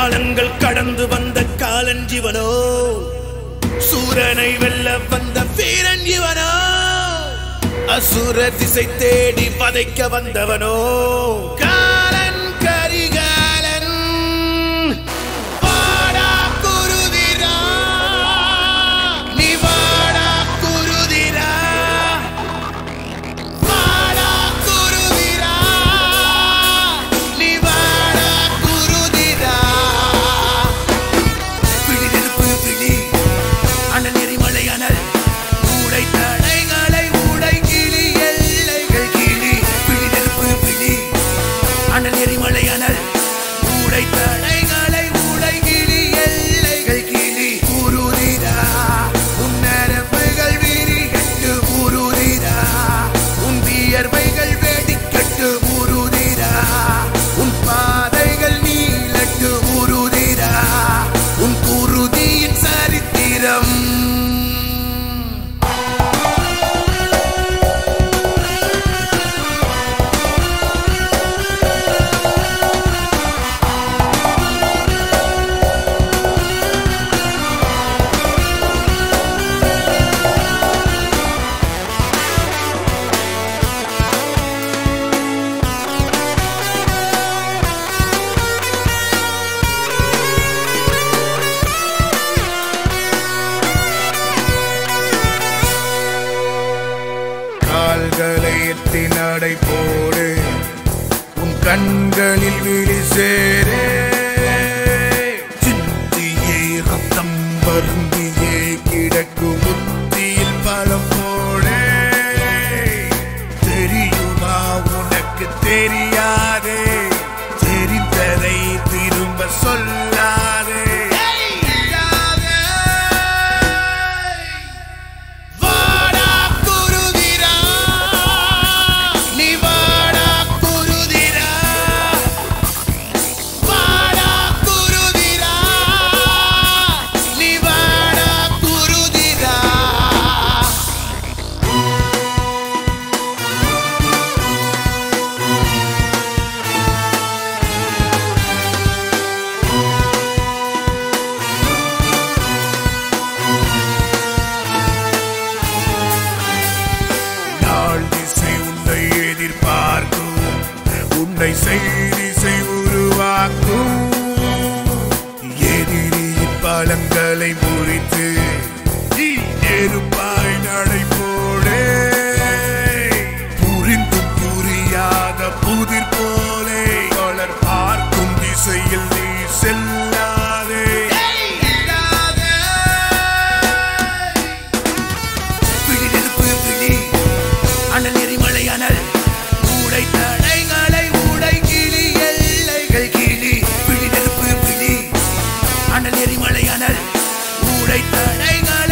காலங்கள் கடந்து வந்த காலன் ஜீவனோ சூரனை வெல்ல வந்த வீரன் இவனோ அசுர திசை தேடி வதைக்க வந்தவனோ காலன் கரிகாலன் வாடா குருதிரா நீ வாடா குருதிரா வாடா குருதிரா நீ வாடா குருதிரா விழி நெருப்பு விழி அண்ணன் எரிமலை அனல் ஊடை தடைகளை ஊடை கிளி எல்லைகள் கிளி விழி நெருப்பு விழி அண்ணன் எரிமலை அனல் ஊடை தடைகளை ஊடை கிளி எல்லைகள் கிளி குருதிரா உன் நரம்புகள் விரிகட்டு குருதிரா உன் வியர்வைகள் வெடிக்கட்டு குருதிரா உன் பாதைகள் நீளட்டு குருதிரா உன் குருதியின் சரித்திரம் கால்களை எத்தி நடை போடு உன் கண்களில் விழி சேரே சிந்தியே ரத்தம் வருந்தியே கிடக்கும் புத்தியில் பலம் போடே தெரியுமா உனக்கு தெரியாதே தெரிந்ததை திரும்ப சொல்லாதே வாடா குருதிரா நீ வாடா குருதிரா வாடா குருதிரா நீ வாடா குருதிரா நாள் திசை உன்னை எதிர்பார்க்கும் உன்னை செய்திசை உருவாக்கும் எதிரியின் பலங்களை முறித்து நீ நெருப்பாய் நடை போடே புரிந்தும் புரியாத புதிர் போலே தொடர் பார்க்கும் திசையில் நீ செல்லாதே விழி நெருப்பு விழி அனல் எரிமலை அனல் ஊடை தடைகளை ஊடை கிளி எல்லைகள் கிளி விழி நெருப்பு விழி அனல் எரிமலை அனல் ஊடை தடைகளை